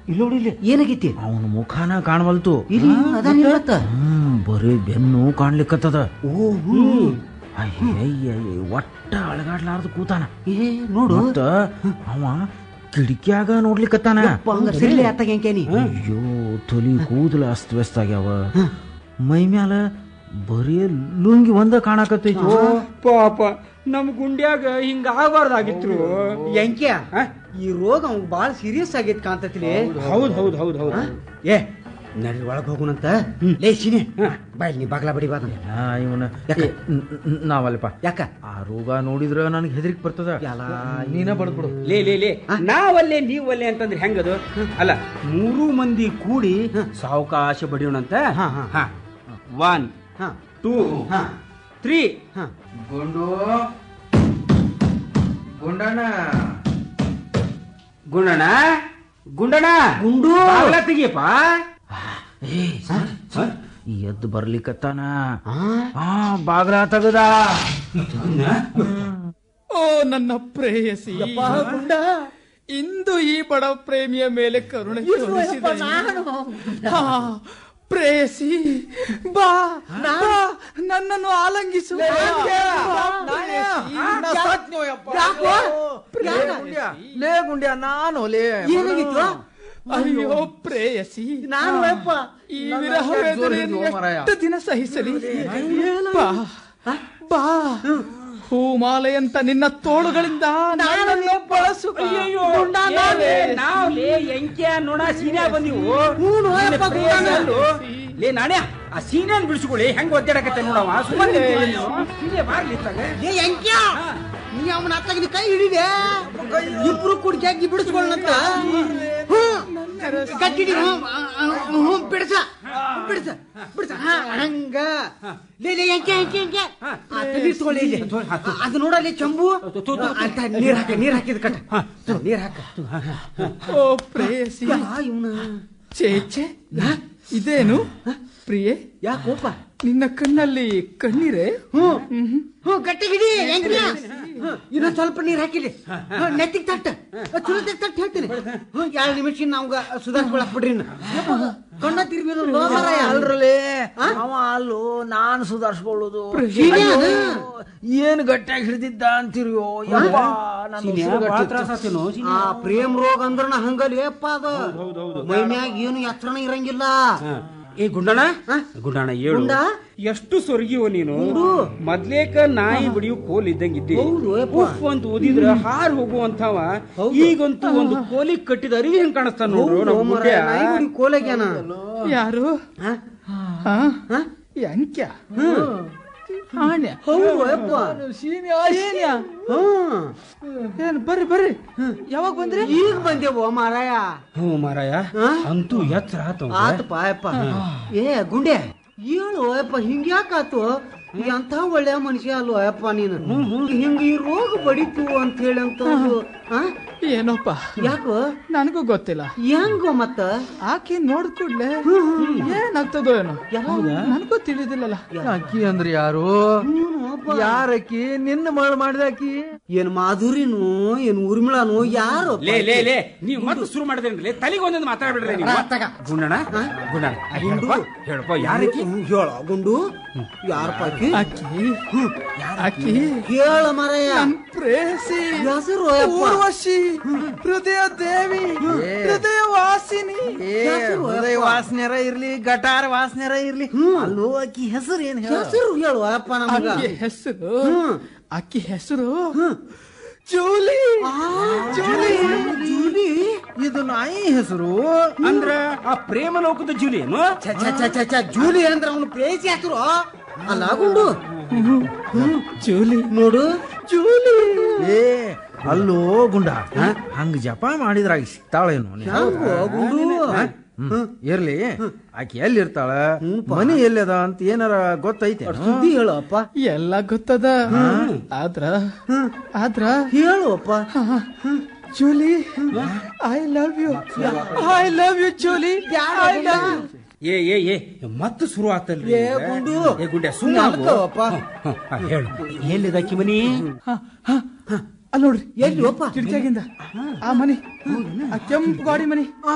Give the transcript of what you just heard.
ಇಲ್ಲ ನೋಡಿ ಇಲ್ಲಿ ಏನಾಗೈತಿ ಅವನ ಮುಖಾನ ಕಾಣವಲ್ತು ಇಲ್ಲಿ ಅದಾನ ಇವತ್ತ ಹ್ಮ್ ಬರೀ ಬೆನ್ನು ಕಾಣ್ಲಿಕ್ಕತ್ತದ ಓ ಹ್ಮ್ ಅಯ್ಯಯ್ಯ ಒಟ್ಟ ಅಳಗಾಡ್ಲಾರ್ದು ಕೂತಾನ ಏ ನೋಡು ಮತ್ತ ಅವ ಕಿಡಿಕ್ಯಾಗ ನೋಡ್ಲಿಕ್ಕತ್ತಾನ ಯಪ್ಪ, ಹಂಗಾರ್ ಸಿರ್ಲಿ ಆತಾಗ ಹೆಂಕೇನಿ ಅಯ್ಯೋ ತಲಿ ಕೂದಲ ಅಸ್ತವ್ಯಸ್ತ ಆಗ್ಯಾವ ಮೈ ಮ್ಯಾಲ ಬರೀ ಲುಂಗಿ ಒಂದ ಕಾಣಕತ್ತೈತಿ ಪಾಪ ನಮ್ ಗುಂಡ್ಯಾಗ ಹಿಂಗ ಆಗಬಾರ್ದಾಗಿತ್ತು ಎಂಕ್ಯ ಈ ರೋಗ ಅವ್ನ್ ಬಾಳ ಸೀರಿಯಸ್ ಆಗೈತ್ ಕಾಂತತಿಲಿ ಹೌದ್ ಹೌದ್ ಹೌದ್ ಹೌದ್ ಏ ನಡಿ ಒಳಗ್ ಹೋಗುಣಂತ ಲೇ ಶಿನಿ ಬಾಯ್ ನೀ ಬಾಗ್ಲ ಬಡಿ ಬಾದ ಆ, ಇವನ ಏ, ನ್- ನ್- ನಾವಲ್ಲಪ್ಪ ಯಾಕ ಆ ರೋಗ ನೋಡಿದ್ರ ನನಗೆ ಹೆದರಿಕೆ ಬರ್ತದ ಎಲ್ಲ ನೀನ ಬಡ್ದ್ಬಿಡು ಲೇ ಲೇ ಲೇ ನಾವಲ್ಲೇ ನೀವಲ್ಲೇ ಅಂತಂದ್ರೆ ಹೆಂಗದು ಅಲ್ಲ ಮೂರು ಮಂದಿ ಕೂಡಿ ಸಾವಕಾಶ ಬಡಿಯೋಣಂತ ಹಾ, ಹಾ. ಒನ್ ಹಾ ಟೂ ಹಾ ತ್ರೀ ಹಾ ಗುಂಡು ಗುಂಡಣ್ಣ ಗುಂಡಣ್ಣ ಗುಂಡಣ್ಣ ಗುಂಡು. ಬಾಗ್ಲ ತೆಗಿಯಪ್ಪ ಏ ಎದ್ದು ಬರ್ಲಿಕ್ಕತ್ತಾನ ಆ? ಆ ಬಾಗ್ಲ ತಗದ ಓ ನನ್ನ ಪ್ರೇಯಸಿ ಇಂದು ಈ ಬಡ ಪ್ರೇಮಿಯ ಮೇಲೆ ಕರುಣೆ ತೋರಿಸಿದೆ ಹಾ, ಪ್ರೇಯಸಿ ಬಾ ಬಾ, ನನ್ನನ್ನು ಆಲಂಗಿಸು ಬಾ, ಪ್ರೇಯಸಿ. ಲೇ ಗುಂಡ್ಯ ನಾನು ಲೇ ಏನಾಗಿತ್ತು ಅಯ್ಯೋ ಪ್ರೇಯಸಿ ನಾನು ಯಪ್ಪ ಈ ವಿರಹ ವೇದನೆಯನ್ನು ಎಷ್ಟು ದಿನ ಸಹಿಸಲಿ ಬಾ ಬಾ ಹೂಮಾಲೆಯಂತ ನಿನ್ನ ತೋಳುಗಳಿಂದ ನನ್ನನ್ನು ಬಳಸು ಬಾ. ನಾವ್ಲೇ ನಾವ್ಲೇ ಎಂಕ್ಯ ನೋಡ ಸೀನ್ಯಾ ಬಂದಿವು ಹೂನು, ನಿನ್ನ ಯಪ್ಪ, ಪ್ರೇಯಸಿ ಗುಂಡಣ್ಣ. ಅಲ್ಲೋ. ಲೇ ನಾಣ್ಯ ಆ ಸೀನ್ಯಾನ್ ಬಿಡಿಸ್ಕೊಳ್ಳಿ ಹೆಂಗ್ ಒದ್ದಾಡಕತ್ತೆ ನೋಡವ ಸುಮ್ಮನೆ ಸೀನ್ಯಾ ಬಾರ್ಲಿ ಇತ್ತಾಗ. ಏ ಎಂಕ್ಯ ನೀ ಅವನ ಹತ್ತಾಗ ನೀ ಕೈ ಹಿಡಿದೆ ಇಬ್ರು ಕೂಡಿ ಜಗ್ಗಿ ಬಿಡಿಸ್ಕೊಳ್ಳಂತ ಗಟ್ಟಿಡಿ ಹ್ಞೂ ಬಿಡ್ಸ ಬಿಡ್ಸ ಬಿಡ್ಸ ಹಾ, ಹಂಗ ಲೇ ಲೇ ಎಂಕೆ ಎಂಕೆ ಎಂಕೆ ಆ, ತಲಿ ಇಟ್ಕೊಳ್ಳಿ ಇಲ್ಲಿ. ಅದು ನೋಡಲ್ಲಿ ಚಂಬು ಅಂತ ನೀರ್ ಹಾಕ ನೀರ್ ಹಾಕಿದ್ ಕಟ್ಟ ನೀರ್ ಹಾಕ ಓ ಪ್ರೇಯಸಿ ಇವನ ಚೇಚೆ ಇದೇನು ಪ್ರಿಯೆ ಯಾಕೋಪ ನಿನ್ನ ಕಣ್ಣಲ್ಲಿ ಕಣ್ಣೀರೆ ಹ್ಞೂ ಹ್ಞೂ ಗಟ್ಟಿ ಹಿಡಿ ಎಂಕ್ಯ ಇನ್ನೊಂದ್ ಸ್ವಲ್ಪ ನೀರ್ ಹಾಕಿಲಿ ನೆತ್ತಿಗೆ ತಟ್ಟ ಚುಳತಿಗೆ ತಟ್ಟ ಹೇಳ್ತೀನಿ ಹ್ಞೂ ಎರಡು ನಿಮಿಷ ನಾವು ಸುಧಾರಿಸ್ಕೊಳಕ್ ಬಿಡ್ರಿ ಇನ್ನು. ಯಪ್ಪ, ಕಣ್ಣ ತಿರ್ಬಿದ್ರು ಲೋ ಮಾರಾಯ. ಅಲ್ರಲೇ ಅವ ಅಲ್ಲೋ ನಾನು ಸುಧಾರಿಸ್ಕೊಳ್ಳೋದು ಸೀನ್ಯಾನ? ಏನ್ ಗಟ್ಟಿಯಾಗಿ ಹಿಡಿದಿದ್ದ ಅಂತಿರಿಯೋ ಯಪ್ಪ ನನ್ನ ಸೀನ್ಯಾ ಉಸಿರು ಭಾಳ ಗಟ್ಟಿ ತ್ರಾಸ ಆತೇನೋ ಆ ಸೀನ್ಯಾ? ಪ್ರೇಮ್ ರೋಗ ಅಂದ್ರನ ಹಂಗಲ್ಲಿ ಅಪ್ಪ ಅದ ಮೈ ಮ್ಯಾಗ ಏನು ಎತ್ತರನ ಇರಂಗಿಲ್ಲ ಹಾ. ಏ ಗುಂಡಣ್ಣ ಗುಂಡಣ್ಣ ಹೇಳು ಗುಂಡ? ಎಷ್ಟು ಸೊರ್ಗಿವ ನೀನು ಮೊದ್ಲೇಕ ನಾಯಿ ಬಿಡಿಯು ಕೋಲ್ ಇದ್ದಂಗಿದ್ದಿ ಹೌದು, ಯಪ್ಪ. ಉಫ್ ಅಂತ ಓದಿದ್ರ ಹಾರ್ ಹೋಗುವಂತವ ಈಗಂತೂ ಒಂದು ಕೋಲಿಗೆ ಕಟ್ಟಿದ ಅರಿವಿ ಹೆಂಗ್ ಕಾಣಿಸ್ತಾನ ನೋಡು ನಮ್ಮ ಗುಡ್ಡೆ. ಕೋಲೆಗ್ಯಾನ ಯಾರು ಹಾ? ಹಾ ಹಾ? ಯಾಂಕ್ಯ ಆಣ್ಯ ಹೌದು ಅಪ್ಪ ಸೀನ್ಯ. ಹ್ಮ್ ಏನ್ ಬರ್ರಿ ಬರ್ರಿ ಯಾವಾಗ ಬಂದ್ರಿ ಈಗ ಬಂದೇವು ಮಾರಾಯ ಹ್ಞೂ ಮಾರಾಯ ಹಾ? ಅಂತೂ ಎತ್ತರ ಆತ ಆತಪ್ಪ ಅಪ್ಪ ಏ ಗುಂಡೆ ಹೇಳು ಅಪ್ಪ ಹಿಂಗ್ಯಾಕಾತು ಎಂಥ ಒಳ್ಳೆ ಮನುಷ್ಯ ಅಲ್ವ ಅಪ್ಪ ನೀನು ಹಿಂಗ ಈ ರೋಗ ಬಡಿತು ಅಂತ ಹೇಳಿ ಅಂತ ಏನೋಪ್ಪ ಯಾಕೋ ನನಗೂ ಗೊತ್ತಿಲ್ಲ ಹೆಂಗೋ ಮತ್ತ ಆಕೆ ನೋಡಿದ ಕೂಡ್ಲೆ ಏನಾಗ್ತದೋ ಏನೋ ನನಗೂ ತಿಳಿದಿಲ್ಲಲ್ಲ ಅಕ್ಕಿ ಅಂದ್ರೆ ಯಾರು ಹ್ಞೂ ಅಪ್ಪ. ಯಾರಕ್ಕಿ ನಿನ್ನ ಮಳ ಮಾಡಿದ ಅಕ್ಕಿ ಏನ್ ಮಾಧುರಿನು ಏನ್ ಊರ್ಮಿಳನು ಯಾರು ಲೇ ಲೇ ಲೇ ನೀವು ಮತ್ತೆ ಶುರು ಮಾಡಿದ್ರಿ ತಲೆಗೆ ಒಂದೊಂದು ಮಾತಾಡ್ಬಿಡ್ರಿ ನೀವು ಗುಂಡಣ್ಣ ಗುಂಡಣ್ಣ ಹೇಳಪ್ಪ ಹೇಳಪ್ಪ ಯಾರಕ್ಕೆ ಹೇಳ ಗುಂಡು ಯಾರಪ್ಪ ಆಕಿ ಅಕ್ಕಿ ಅಕ್ಕಿ ಹೇಳ ಮರಯ್ಯ ನನ್ ಪ್ರೇಯಸಿ ಹೆಸರು ಯಪ್ಪ. ಊರ್ವಶಿ ಹೃದಯ ದೇವಿ ಹೃದಯ ವಾಸಿನಿ ಹೃದಯ ವಾಸನೆರ ಇರ್ಲಿ ಗಟಾರ ವಾಸನೆರ ಇರ್ಲಿ ಅಲ್ಲೋ ಅಕ್ಕಿ ಹೆಸರು ಏನ್ ಹೇಳ ಹೆಸರು ಹೇಳು ಅಪ್ಪ ನಮಗ ಅಕ್ಕಿ ಹೆಸರು ಅಕ್ಕಿ ಹೆಸರು ಜೂಲಿ ಜೂಲಿ ಜೂಲಿ ಇದು ನಾಯಿ ಹೆಸರು ಅಂದ್ರ ಆ ಪ್ರೇಮ ಲೋಕದ ಜೂಲಿ ಏನು ಛ, ಛ, ಛ, ಛ, ಛ, ಜೂಲಿ ಅಂದ್ರೆ ಅವನು ಪ್ರೇಯಸಿ ಹೆಸರು ಅಲ್ಲ ಗುಂಡು ಜೂಲಿ ನೋಡು ಜೂಲಿ ಏ ಅಲ್ಲೋ ಗುಂಡ ಹಂಗ ಜಪ ಮಾಡಿದ್ರಾಗ ಸಿಗ್ತಾಳೇನು ನೀನು? ಹೆಂಗೋ ಗುಂಡು ಹ್ಮ್. ಇರ್ಲಿ ಆಕಿ ಎಲ್ಲಿ ಇರ್ತಾಳ ಮನಿ ಎಲ್ಲದ ಅಂತ ಏನಾರ ಗೊತ್ತೈತೆ ಸುದ್ದಿ ಹೇಳು ಅಪ್ಪ ಎಲ್ಲ ಗೊತ್ತದ ಆದ್ರ ಆದ್ರ ಹೇಳು ಅಪ್ಪ Julie I love you I love you Julie I love you ಏ ಏ ಏ ಮತ್ತೆ ಶುರು ಆತಲ್ರಿ ಏ ಈಗ. ಗುಂಡು. ಏ ಗುಂಡೆ ಸುಮ್ಮನೆ ನಡ್ಕವಪ್ಪ. ಹೇಳು ಎಲ್ಲಿದಕ್ಕಿ ಮನಿ ಅಲ್ಲಿ ನೋಡ್ರಿ ಎಲ್ಲಿ ಅಪ್ಪ ಕಿಟಕಿಯಾಗಿಂದ ಆ ಮನಿ ಆ ಕೆಂಪು ಗಾಡಿ ಮನಿ